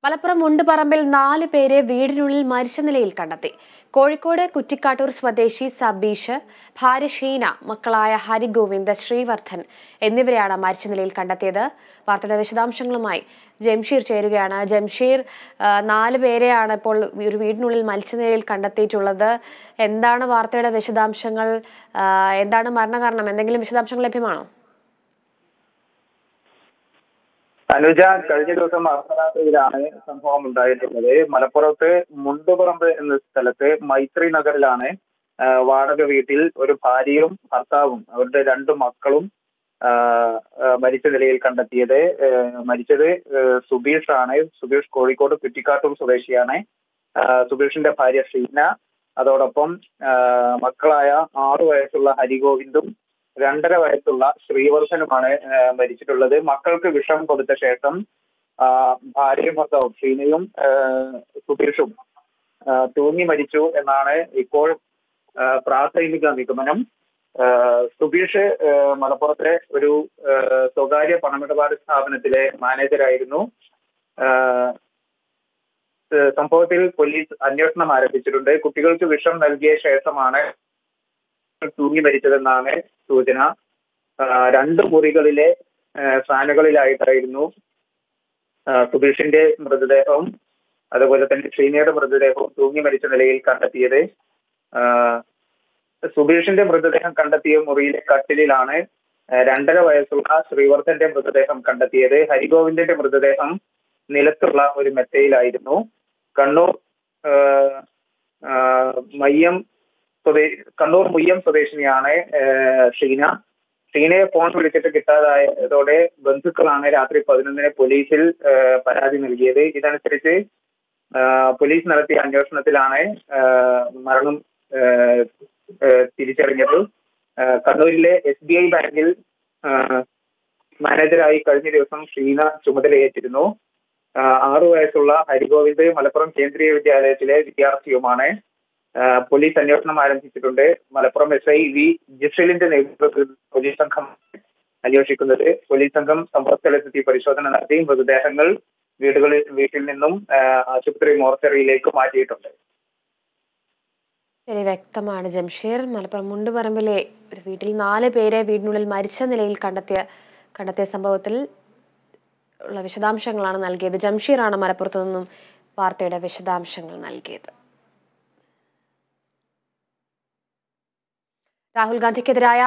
മലപ്പുറം മുണ്ടുപറമ്പിൽ നാല് പേരെ വീടിനുള്ളിൽ മരിച്ച നിലയിൽ കണ്ടെത്തി കോഴിക്കോട് കുറ്റിക്കാട്ടൂർ സ്വദേശി സബീഷ് ഭാര്യ ഷീന മക്കളായ ഹരിഗോവിന്ദ് ശ്രീവർദ്ധൻ എന്നിവരെയാണ് മരിച്ച നിലയിൽ കണ്ടെത്തിയത് വാർത്തയുടെ വിശദാംശങ്ങളുമായി ജംഷീർ ചേരുകയാണ് ജംഷീർ ആ, നാല് പേരെയാണ് ഇപ്പോൾ ഒരു വീടിനുള്ളിൽ മരിച്ച നിലയിൽ കണ്ടെത്തിയിട്ടുള്ളത് എന്താണ് വാർത്തയുടെ വിശദാംശങ്ങൾ ആ, എന്താണ് മരണകാരണം എന്തെങ്കിലും വിശദാംശങ്ങൾ ലഭ്യമാണോ അനുജ കഴിഞ്ഞ ദിവസം അർദ്ധരാത്രിയിലാണ് സംഭവം ഉണ്ടായിട്ടുള്ളത് മലപ്പുറത്ത് മുണ്ടുപറമ്പ് എന്ന സ്ഥലത്ത് മൈത്രി നഗറിലാണ് ആ, വാടക വീട്ടിൽ ഒരു ഭാര്യയും ഭർത്താവും അവരുടെ രണ്ട് മക്കളും ആ, ആ, മരിച്ച നിലയിൽ കണ്ടെത്തിയത് ആ, മരിച്ചത് ആ, സുബീഷ് ആണ് സുബീഷ് കോഴിക്കോട് കുറ്റിക്കാട്ടൂർ സ്വദേശിയാണ് ആ, സുബീഷിന്റെ ഭാര്യ ഷീന അതോടൊപ്പം ആ, മക്കളായ ആറു വയസ്സുള്ള ഹരിഗോവിന്ദും രണ്ടര വയസ്സുള്ള ശ്രീവർദ്ധനുമാണ് ആ, മരിച്ചിട്ടുള്ളത് മക്കൾക്ക് വിഷം കൊടുത്ത ശേഷം ആ, ഭാര്യയും ഭർത്താവും ഷീനയും ആ, സുബീഷും ആ, തൂങ്ങി മരിച്ചു എന്നാണ് ഇപ്പോൾ ആ, പ്രാഥമിക നിഗമനം ആ, സുബീഷ് ആ, മലപ്പുറത്തെ ഒരു ആ, സ്വകാര്യ പണമിടപാട് സ്ഥാപനത്തിലെ മാനേജരായിരുന്നു ആ, ഏഹ് സംഭവത്തിൽ പോലീസ് അന്വേഷണം ആരംഭിച്ചിട്ടുണ്ട് കുട്ടികൾക്ക് വിഷം നൽകിയ ശേഷമാണ് തൂങ്ങി മരിച്ചതെന്നാണ് സൂചന ആ, രണ്ട് മുറികളിലെ ആ, ഫാനുകളിലായിട്ടായിരുന്നു ആ, സുബീഷിന്റെ മൃതദേഹവും അതുപോലെ തന്നെ ഷീനയുടെ മൃതദേഹവും തൂങ്ങി മരിച്ച നിലയിൽ കണ്ടെത്തിയത് ആ, സുബീഷിന്റെ മൃതദേഹം കണ്ടെത്തിയ മുറിയിലെ കട്ടിലിലാണ് ആ, രണ്ടര വയസ്സുള്ള ശ്രീവർദ്ധന്റെ മൃതദേഹം കണ്ടെത്തിയത് ഹരിഗോവിന്ദന്റെ മൃതദേഹം നിലത്തുള്ള ഒരു മെത്തയിലായിരുന്നു കണ്ണൂർ ആ, ആ, മയ്യം സ്വദേ കണ്ണൂർ മുയ്യം സ്വദേശിനിയാണ് ഏഹ്, ഷീന ഷീനയെ ഫോൺ വിളിച്ചിട്ട് കിട്ടാതായതോടെ ബന്ധുക്കളാണ് രാത്രി പതിനൊന്നിന് പോലീസിൽ ഏഹ്, പരാതി നൽകിയത് ഇതനുസരിച്ച് ആഹ്, പോലീസ് നടത്തിയ അന്വേഷണത്തിലാണ് ആഹ്, മരണം ഏഹ്, ഏഹ്, തിരിച്ചറിഞ്ഞത് ആഹ്, കണ്ണൂരിലെ എസ് ബി ഐ ബാങ്കിൽ ആഹ്, മാനേജരായി കഴിഞ്ഞ ദിവസം ഷീന ചുമതലയേറ്റിരുന്നു ആഹ്, ആറു വയസ്സുള്ള ഹരിഗോവിന്ദ് മലപ്പുറം കേന്ദ്രീയ വിദ്യാലയത്തിലെ വിദ്യാർത്ഥിയുമാണ് ആഹ് പോലീസ് അന്വേഷണം ആരംഭിച്ചിട്ടുണ്ട് മലപ്പുറം എസ് ഐ വി ജിഷലിന്റെ നേതൃത്വത്തിൽ പോലീസ് സംഘം അന്വേഷിക്കുന്നത് പോലീസ് സംഘം സംഭവസ്ഥലത്തെത്തി പരിശോധന നടത്തി മൃതദേഹങ്ങൾ വീടുകളിൽ വീട്ടിൽ നിന്നും ആഹ് ആശുപത്രി മോർച്ചറിയിലേക്ക് മാറ്റിയിട്ടുണ്ട് ശരി വ്യക്തമാണ് ജംഷീർ മലപ്പുറം മുണ്ടുപറമ്പിലെ ഒരു വീട്ടിൽ നാല് പേരെ വീടിനുള്ളിൽ മരിച്ച നിലയിൽ കണ്ടെത്തിയ കണ്ടെത്തിയ സംഭവത്തിൽ ഉള്ള വിശദാംശങ്ങളാണ് നൽകിയത് ജംഷീറാണ് മലപ്പുറത്തു നിന്നും വാർത്തയുടെ വിശദാംശങ്ങൾ നൽകിയത് രാഹുൽ ഗാന്ധിക്കെതിരായ